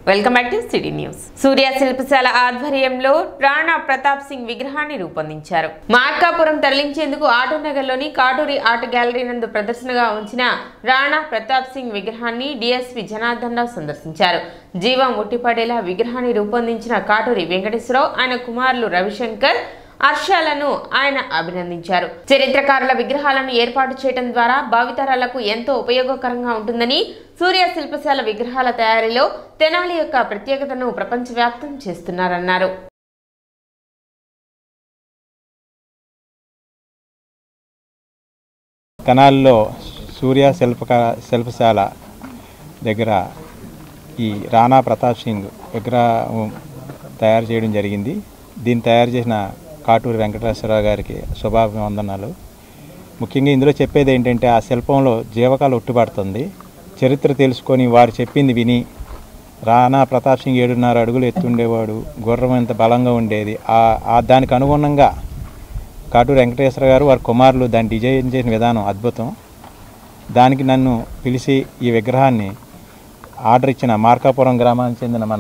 welcome back to city news Surya Shilpashala ఆధ్వర్యంలో రాణా ప్రతాప్ సింగ్ విగ్రహాన్ని రూపొందించారు మార్కాపురం తరలించేందుకు ఆటోనగర్లోని కాటూరి ఆర్ట్ గ్యాలరీ నందు ప్రదర్శనగా ఉంచిన రాణా ప్రతాప్ సింగ్ విగ్రహాన్ని డిఎస్పి జనార్దన్ రావు సందర్శించారు జీవం ఉట్టిపడేలా విగ్రహాన్ని రూపొందించిన కాటూరి వెంకటేశ్వరరావు ఆయన కుమారులు రవిశంకర్ హర్షాలను ఆయన అభినందించారు చరిత్రకారుల విగ్రహాలను ఏర్పాటు చేయడం ద్వారా భావితరాలకు ఎంతో ఉపయోగకరంగా ఉంటుందని సూర్య శిల్పశాల విగ్రహాల తయారీలో తెనాలి యొక్క ప్రత్యేకతను ప్రపంచవ్యాప్తం చేస్తున్నారన్నారు తెనాలిలో సూర్య శిల్పక శిల్పశాల దగ్గర ఈ రాణా ప్రతాప్ సింగ్ విగ్రహం తయారు చేయడం జరిగింది దీన్ని తయారు చేసిన కాటూరి వెంకటేశ్వరరావు గారికి శుభాభివందనాలు ముఖ్యంగా ఇందులో చెప్పేది ఏంటంటే ఆ శిల్పంలో జీవకాలు ఉట్టుపడుతుంది చరిత్ర తెలుసుకొని వారు చెప్పింది విని రాణా ప్రతాప్ సింగ్ ఏడున్నర అడుగులు ఎత్తుండేవాడు గుర్రం ఎంత బలంగా ఉండేది ఆ- ఆ దానికి అనుగుణంగా కాటూరు వెంకటేశ్వర గారు వారి కుమారులు దాన్ని డిజైన్ చేసిన విధానం అద్భుతం దానికి నన్ను పిలిచి ఈ విగ్రహాన్ని ఆర్డర్ ఇచ్చిన మార్కాపురం గ్రామానికి చెందిన మన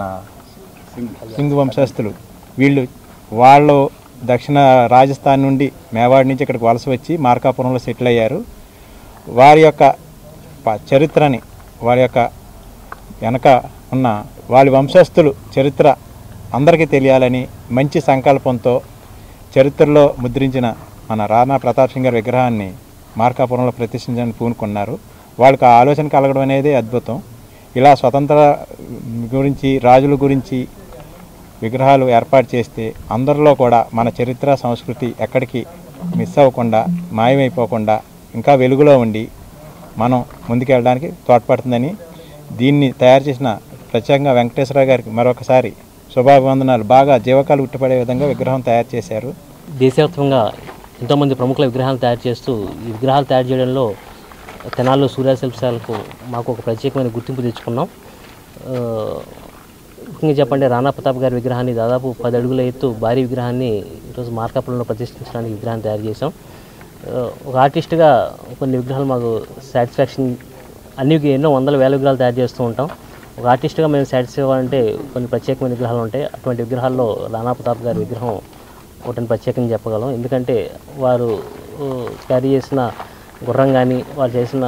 సింగ్ వంశస్థులు వీళ్ళు వాళ్ళు దక్షిణ రాజస్థాన్ నుండి మేవాడి నుంచి ఇక్కడికి వలస వచ్చి మార్కాపురంలో సెటిల్ అయ్యారు వారి యొక్క ప- చరిత్రని వారి యొక్క వెనక ఉన్న వాళ్ళ వంశస్థులు చరిత్ర అందరికీ తెలియాలని మంచి సంకల్పంతో చరిత్రలో ముద్రించిన మన రాణా ప్రతాప్ సింగ్ గారి విగ్రహాన్ని మార్కాపురంలో ప్రతిష్ఠించడానికి పూనుకున్నారు వాళ్ళకి ఆ ఆలోచన కలగడం అనేది అద్భుతం ఇలా స్వతంత్ర గురించి రాజుల గురించి విగ్రహాలు ఏర్పాటు చేస్తే అందరిలో కూడా మన చరిత్ర సంస్కృతి ఎక్కడికి మిస్ అవ్వకుండా మాయమైపోకుండా ఇంకా వెలుగులో ఉండి మనం ముందుకెళ్ళడానికి తోడ్పడుతుందని దీన్ని తయారు చేసిన ప్రత్యేకంగా వెంకటేశ్వర గారికి మరొకసారి శుభాభివందనాలు బాగా జీవకాలు ఉట్టిపడే విధంగా విగ్రహం తయారు చేశారు దేశవ్యాప్తంగా ఎంతోమంది ప్రముఖుల విగ్రహాలు తయారు చేస్తూ ఈ విగ్రహాలు తయారు చేయడంలో తెనాల్లో సూర్య శిల్పశాలకు మాకు ఒక ప్రత్యేకమైన గుర్తింపు తెచ్చుకున్నాం ఆ, ముఖ్యంగా చెప్పండి రాణా ప్రతాప్ గారి విగ్రహాన్ని దాదాపు పది అడుగుల ఎత్తు భారీ విగ్రహాన్ని ఈరోజు మార్కాపురంలో ప్రతిష్ఠించడానికి విగ్రహాన్ని తయారు చేసాం ఆ, ఒక ఆర్టిస్ట్గా కొన్ని విగ్రహాలు మాకు సాటిస్ఫాక్షన్ అన్ని ఎన్నో వందల వేల విగ్రహాలు తయారు చేస్తూ ఉంటాం ఒక ఆర్టిస్ట్గా మేము సాటిస్ఫై అవ్వాలంటే కొన్ని ప్రత్యేకమైన విగ్రహాలు ఉంటాయి అటువంటి విగ్రహాల్లో రాణా ప్రతాప్ గారి విగ్రహం ఒకటిని ప్రత్యేకంగా చెప్పగలం ఎందుకంటే వారు ఆ, క్యారీ చేసిన గుర్రం కానీ వారు చేసిన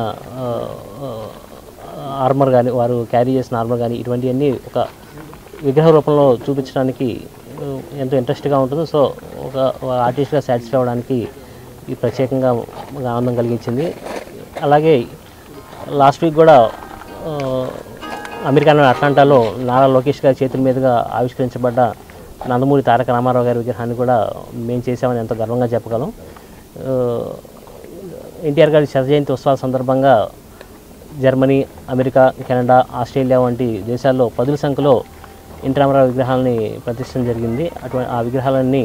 ఆర్మర్ కానీ వారు క్యారీ చేసిన ఆర్మర్ కానీ ఇటువంటివన్నీ ఒక విగ్రహ రూపంలో చూపించడానికి ఆ, ఎంతో ఇంట్రెస్ట్గా ఉంటుంది సో ఒక ఒక ఆర్టిస్ట్గా సాటిస్ఫై అవ్వడానికి ఈ ప్రత్యేకంగా ఒక ఆనందం కలిగించింది అలాగే లాస్ట్ వీక్ కూడా ఆ, అమెరికాలోని అట్లాంటాలో నారా లోకేష్ గారి చేతుల మీదుగా ఆవిష్కరించబడ్డ నందమూరి తారక రామారావు గారి విగ్రహాన్ని కూడా మేము చేసామని ఎంతో గర్వంగా చెప్పగలం ఆ, ఎన్టీఆర్ గారి శత జయంతి ఉత్సవాల సందర్భంగా జర్మనీ అమెరికా కెనడా ఆస్ట్రేలియా వంటి దేశాల్లో పదుల సంఖ్యలో ఎన్టీ రామారావు విగ్రహాలని ప్రతిష్టం జరిగింది అటువంటి ఆ విగ్రహాలన్నీ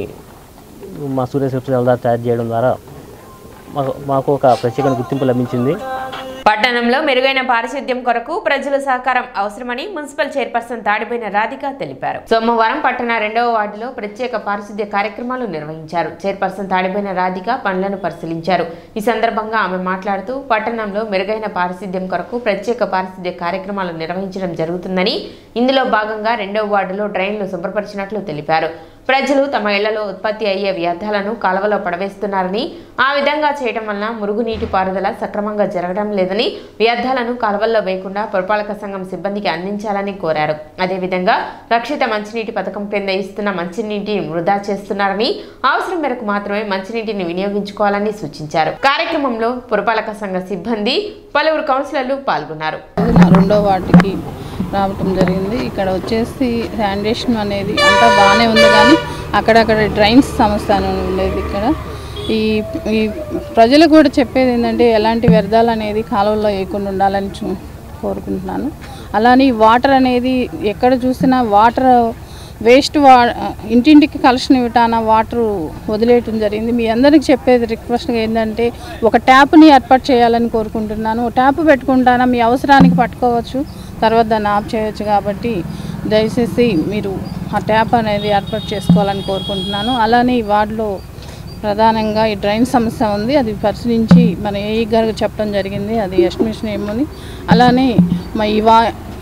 మా సూర్య శిల్పశాల ద్వారా తయారు చేయడం ద్వారా మాకు మాకు ఒక ప్రత్యేకమైన గుర్తింపు లభించింది పట్టణంలో మెరుగైన పారిశుద్ధ్యం కొరకు ప్రజల సహకారం అవసరమని మున్సిపల్ చైర్పర్సన్ తాడిపోయిన రాధిక తెలిపారు సోమవారం పట్టణ రెండవ వార్డులో ప్రత్యేక పారిశుద్ధ్య కార్యక్రమాలు నిర్వహించారు చైర్పర్సన్ తాడిపోయిన రాధిక పనులను పరిశీలించారు ఈ సందర్భంగా ఆమె మాట్లాడుతూ పట్టణంలో మెరుగైన పారిశుద్ధ్యం కొరకు ప్రత్యేక పారిశుద్ధ్య కార్యక్రమాలు నిర్వహించడం జరుగుతుందని ఇందులో భాగంగా రెండవ వార్డులో డ్రైన్లు శుభ్రపరిచినట్లు తెలిపారు ప్రజలు తమ ఇళ్లలో ఉత్పత్తి అయ్యే వ్యర్థాలను కాలువలో పడవేస్తున్నారని ఆ విధంగా చేయడం వలన మురుగునీటి పారుదల సక్రమంగా జరగడం లేదని వ్యర్థాలను కాలువల్లో వేయకుండా పురపాలక సంఘం సిబ్బందికి అందించాలని కోరారు అదేవిధంగా రక్షిత మంచినీటి పథకం క్రింద ఇస్తున్న మంచినీటిని వృధా చేస్తున్నారని అవసరం మేరకు మాత్రమే మంచినీటిని వినియోగించుకోవాలని సూచించారు కార్యక్రమంలో పురపాలక సంఘ సిబ్బంది పలువురు కౌన్సిలర్లు పాల్గొన్నారు నా రెండో వాటికి రావటం జరిగింది ఇక్కడ వచ్చేసి శానిటేషన్ అనేది అంతా బాగానే ఉంది కానీ అక్కడక్కడ డ్రైన్స్ సమస్య అని ఉండేది ఇక్కడ ఈ ఈ ప్రజలకు కూడా చెప్పేది ఏంటంటే ఎలాంటి వ్యర్థాలు అనేది కాలువల్లో వేయకుండా ఉండాలని చూ- కోరుకుంటున్నాను అలానే ఈ వాటర్ అనేది ఎక్కడ చూసినా వాటర్ వేస్ట్ వా ఇంటింటికి కలెక్షన్ ఇవ్వటాన వాటర్ వదిలేయటం జరిగింది మీ అందరికి చెప్పేది రిక్వెస్ట్గా ఏంటంటే ఒక ట్యాప్ని ఏర్పాటు చేయాలని కోరుకుంటున్నాను ట్యాప్ పెట్టుకుంటానా మీ అవసరానికి పట్టుకోవచ్చు తర్వాత దాన్ని ఆఫ్ చేయొచ్చు కాబట్టి దయచేసి మీరు ఆ ట్యాప్ అనేది ఏర్పాటు చేసుకోవాలని కోరుకుంటున్నాను అలానే ఈ వార్డులో ప్రధానంగా ఈ డ్రైన్ సమస్య ఉంది అది పరిశీలించి మన ఏఈ గారికి చెప్పడం జరిగింది అది ఎస్టిమేషన్ ఏమని అలానే మా ఈ వా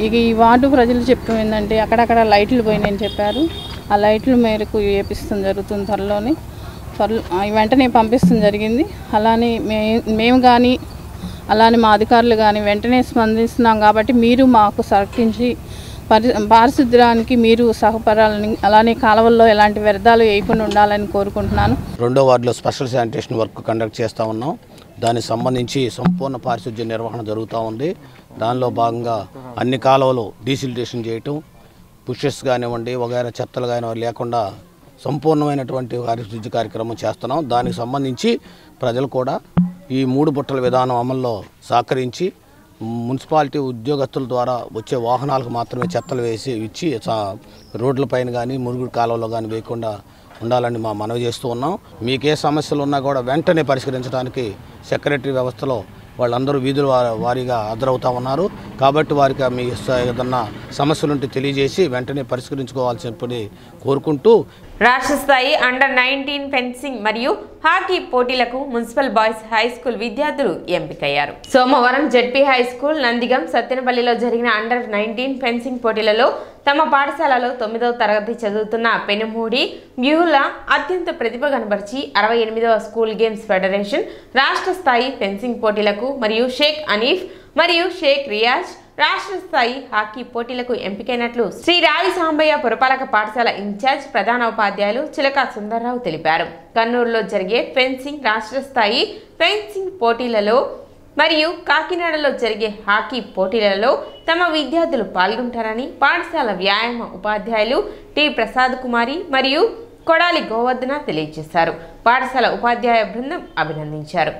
ఇక ఈ వార్డు ప్రజలు చెప్పడం ఏంటంటే అక్కడక్కడ లైట్లు పోయినాయని చెప్పారు ఆ లైట్ల మేరకు వేపిస్తాం జరుగుతుంది త్వరలోనే త్వరలో ఆ, వెంటనే పంపిస్తాం జరిగింది అలానే మే మేము కానీ అలానే మా అధికారులు కానీ వెంటనే స్పందిస్తున్నాం కాబట్టి మీరు మాకు సహకరించి పరి పారిశుద్ధ్యానికి మీరు సహపరాలని అలానే కాలువల్లో ఎలాంటి వ్యర్థాలు వేయకుండా ఉండాలని కోరుకుంటున్నాను రెండో వార్డులో స్పెషల్ శానిటేషన్ వర్క్ కండక్ట్ చేస్తూ ఉన్నాం దానికి సంబంధించి సంపూర్ణ పారిశుద్ధ్య నిర్వహణ జరుగుతూ ఉంది దానిలో భాగంగా అన్ని కాలువలు డీసిల్టేషన్ చేయటం పుషెస్ కానివ్వండి వగైరా చెత్తలు కానివ్వండి లేకుండా సంపూర్ణమైనటువంటి పారిశుద్ధ్య కార్యక్రమం చేస్తున్నాం దానికి సంబంధించి ప్రజలు కూడా ఈ మూడు బుట్టల విధానం అమల్లో సహకరించి మున్సిపాలిటీ ఉద్యోగస్తుల ద్వారా వచ్చే వాహనాలకు మాత్రమే చెత్తలు వేసి ఇచ్చి సా- రోడ్లపైన కానీ మురుగుడు కాలువలో కానీ వేయకుండా ఉండాలని మా మనవి చేస్తూ ఉన్నాం మీకే సమస్యలు ఉన్నా కూడా వెంటనే పరిష్కరించడానికి సెక్రటరీ వ్యవస్థలో వాళ్ళందరూ వీధుల వా- వారీగా హాజరవుతా ఉన్నారు కాబట్టి వారికి మీ స- ఏదన్నా సమస్యలుంటే తెలియజేసి వెంటనే పరిష్కరించుకోవాల్సి చెప్పి కోరుకుంటూ రాష్ట్ర స్థాయి అండర్ నైన్టీన్ ఫెన్సింగ్ మరియు హాకీ పోటీలకు మున్సిపల్ బాయ్స్ హై స్కూల్ విద్యార్థులు ఎంపికయ్యారు సోమవారం జెడ్పీ హై స్కూల్ నందిగం సత్తెనపల్లిలో జరిగిన అండర్ నైన్టీన్ ఫెన్సింగ్ పోటీలలో తమ పాఠశాలలో తొమ్మిదవ తరగతి చదువుతున్న పెనుమూడి వ్యూహుల అత్యంత ప్రతిభ కనబరిచి అరవై ఎనిమిదవ స్కూల్ గేమ్స్ ఫెడరేషన్ రాష్ట్ర స్థాయి ఫెన్సింగ్ పోటీలకు మరియు షేక్ అనీఫ్ మరియు షేక్ రియాజ్ రాష్ట్ర స్థాయి హాకీ పోటీలకు ఎంపికైనట్లు శ్రీ రాయి సాంబయ్య పురపాలక పాఠశాల ఇన్ఛార్జ్ ప్రధాన ఉపాధ్యాయులు చిలక సుందర్రావు తెలిపారు కర్నూలులో జరిగే ఫెన్సింగ్ రాష్ట్ర స్థాయి ఫెన్సింగ్ పోటీలలో మరియు కాకినాడలో జరిగే హాకీ పోటీలలో తమ విద్యార్థులు పాల్గొంటారని పాఠశాల వ్యాయామ ఉపాధ్యాయులు టి ప్రసాద్ కుమారి మరియు కొడాలి గోవర్ధన తెలియజేశారు పాఠశాల ఉపాధ్యాయ బృందం అభినందించారు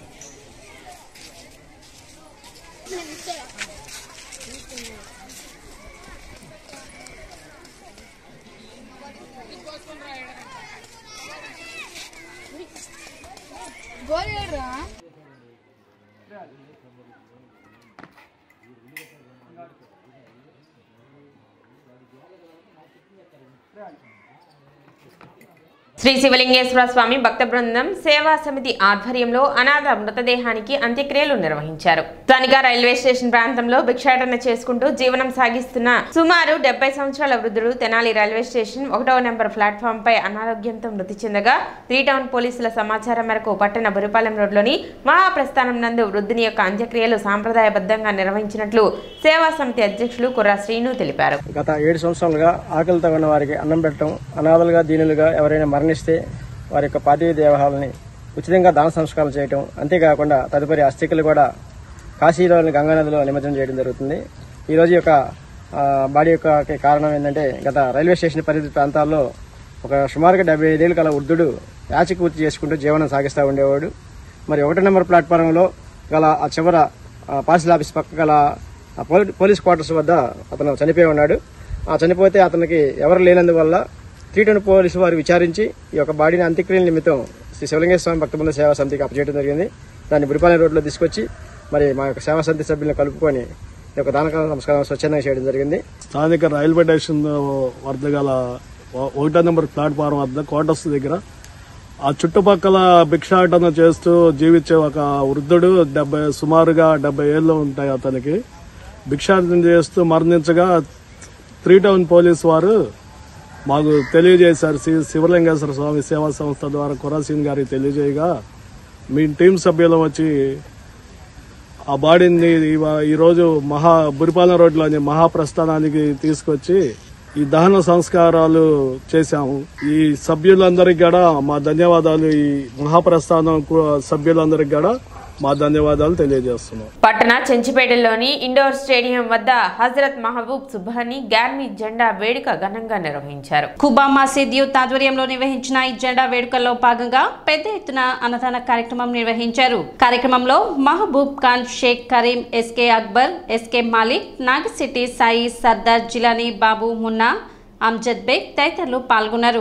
శ్రీ శివలింగేశ్వర స్వామి భక్త బృందం సేవా సమితి ఆధ్వర్యంలో అనాథ మృతదేహానికి అంత్యక్రియలు నిర్వహించారు స్థానిక రైల్వే స్టేషన్ ప్రాంతంలో భిక్షాటన చేసుకుంటూ జీవనం సాగిస్తున్న సుమారు డెబ్బై సంవత్సరాల వృద్ధుడు తెనాలి రైల్వే స్టేషన్ ఒకటవ నెంబర్ ప్లాట్ఫామ్ పై అనారోగ్యంతో మృతి చెందగా త్రీ టౌన్ పోలీసుల సమాచారం మేరకు పట్టణ బురిపాలెం రోడ్లోని మహాప్రస్థానం నందు వృద్ధుని యొక్క అంత్యక్రియలు సాంప్రదాయబద్ధంగా నిర్వహించినట్లు సేవా సమితి అధ్యక్షులు కుర్రా శ్రీను తెలిపారు గత ఏడు సంవత్సరాలుగా ఆకలితో ఉన్న వారికి అన్నం పెట్టడం అనాథలుగా దీనులుగా ఎవరైనా మరణిస్తే వారి యొక్క పార్థివ దేవాలని ఉచితంగా దాన సంస్కారాలు చేయటం అంతేకాకుండా తదుపరి అస్థికలు కూడా కాశీలోని గంగానదిలో నిమజ్జనం చేయడం జరుగుతుంది ఈరోజు యొక్క ఆ, బాడీ యొక్క కారణం ఏంటంటే గత రైల్వే స్టేషన్ పరిధి ప్రాంతాల్లో ఒక సుమారుగా డెబ్బై ఐదేళ్ళు కల వృద్ధుడు యాచి పూర్తి చేసుకుంటూ జీవనం సాగిస్తూ ఉండేవాడు మరి ఒకటో నెంబర్ ప్లాట్ఫారంలో గల ఆ చివర ఆ, పార్సిల్ ఆఫీస్ పక్క గల ఆ పోలీ- పోలీస్ క్వార్టర్స్ వద్ద అతను చనిపోయి ఉన్నాడు ఆ చనిపోతే అతనికి ఎవరు లేనందువల్ల త్రీటన్ పోలీసు వారు విచారించి ఈ యొక్క బాడీని అంత్యక్రియల నిమిత్తం శ్రీ శివలింగేశ్వర స్వామి భక్తబృంద సేవా సమితికి అప్పచేయడం జరిగింది దాన్ని బురిపాలెం రోడ్లో తీసుకొచ్చి మరి మా యొక్క సేవా సమితి సభ్యులను కలుపుకొని ఈ యొక్క దాన నమస్కారం స్వచ్ఛందంగా చేయడం జరిగింది స్థానిక రైల్వే స్టేషన్ వద్ద గల ఒ- ఒకటో నెంబర్ ప్లాట్ఫారం వద్ద క్వార్టర్స్ దగ్గర ఆ చుట్టుపక్కల భిక్షాటన చేస్తూ జీవించే ఒక వృద్ధుడు డెబ్బై సుమారుగా డెబ్బై ఏళ్ళు ఉంటాయి అతనికి భిక్షాటన చేస్తూ మరణించగా త్రీ టౌన్ పోలీస్ వారు మాకు తెలియజేశారు శ్రీ శివలింగేశ్వర స్వామి సేవా సంస్థ ద్వారా కురాసీన్ గారికి తెలియజేయగా మీ టీం సభ్యులు వచ్చి ఆ బాడీని ఇవా- ఈరోజు మహా బురిపాలెం రోడ్లోని మహాప్రస్థానానికి తీసుకొచ్చి ఈ దహన సంస్కారాలు చేశాము ఈ సభ్యులందరికీ కూడా మా ధన్యవాదాలు ఈ మహాప్రస్థానం కు- సభ్యులందరికీ కూడా మా ధన్యవాదాలు తెలియజేస్తున్నాం పట్టణ చెంచిపేటలోని ఇండోర్ స్టేడియం వద్ద హజరత్ మహబూబ్ సుబ్హానీ గార్మీ జెండా వేడుక ఘనంగా నిర్వహించారు కుబా మసీద్ యూత్ ఆధ్వర్యంలో నిర్వహించిన ఈ జెండా వేడుకల్లో భాగంగా పెద్ద ఎత్తున అన్నదాన కార్యక్రమం నిర్వహించారు కార్యక్రమంలో మహబూబ్ ఖాన్ షేక్ కరీం ఎస్కే అక్బర్ ఎస్కే మాలిక్ నాగసిటీ సాయి సర్దార్ జిలానీ బాబు మున్నా అమ్జద్ బేగ్ తదితరులు పాల్గొన్నారు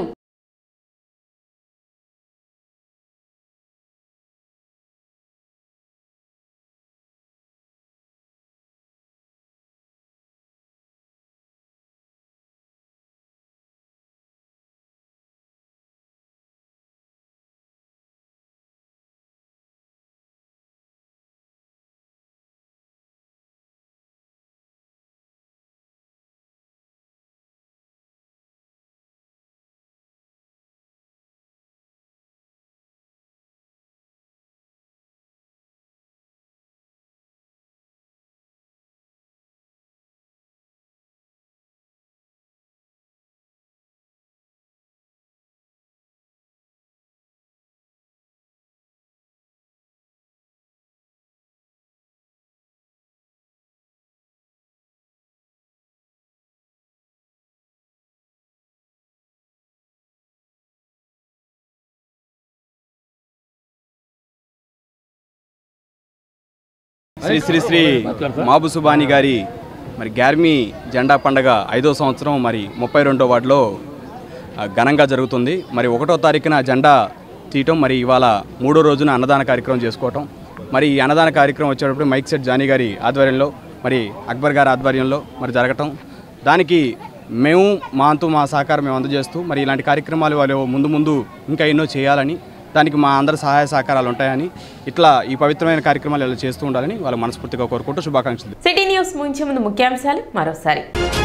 శ్రీ శ్రీ శ్రీ మాబు సుబాని గారి మరి గ్యార్మీ జెండా పండగ ఐదో సంవత్సరం మరి ముప్పై రెండో వార్డులో ఆ, ఘనంగా జరుగుతుంది మరి ఒకటో తారీఖున జెండా తీయటం మరి ఇవాళ మూడో రోజున అన్నదాన కార్యక్రమం చేసుకోవటం మరి ఈ అన్నదాన కార్యక్రమం వచ్చేటప్పుడు మైక్ సెట్ జానీ గారి ఆధ్వర్యంలో మరి అక్బర్ గారి ఆధ్వర్యంలో మరి జరగటం దానికి మేము మా అంతు మా సహకారం మేము అందజేస్తూ మరి ఇలాంటి కార్యక్రమాలు వాళ్ళు ముందు ముందు ఇంకా ఎన్నో చేయాలని దానికి మా అందరి సహాయ సహకారాలు ఉంటాయని ఇట్లా ఈ పవిత్రమైన కార్యక్రమాలు ఇలా చేస్తూ ఉండాలని వాళ్ళు మనస్ఫూర్తిగా కోరుకుంటూ శుభాకాంక్షలు సిటీ న్యూస్ ముగించే ముందు ముఖ్యాంశాలు మరోసారి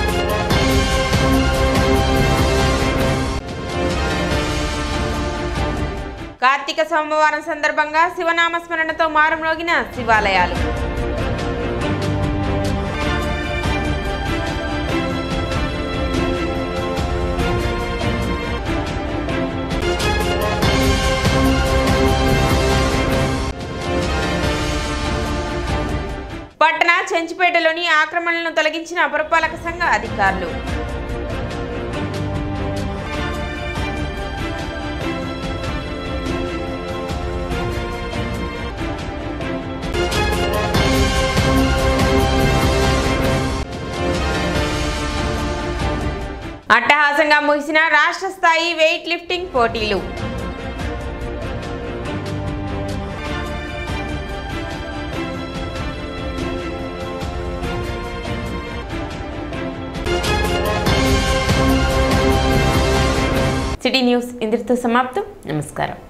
కార్తీక సోమవారం సందర్భంగా శివనామ స్మరణతో మారుమ్రోగిన శివాలయాలు పట్టణ చెంచుపేటలోని ఆక్రమణలను తొలగించిన పురపాలక సంఘ అధికారులు అట్టహాసంగా ముగిసిన రాష్ట్ర స్థాయి వెయిట్ లిఫ్టింగ్ పోటీలు సిటీ న్యూస్ ఇంతటితో సమాప్తం నమస్కారం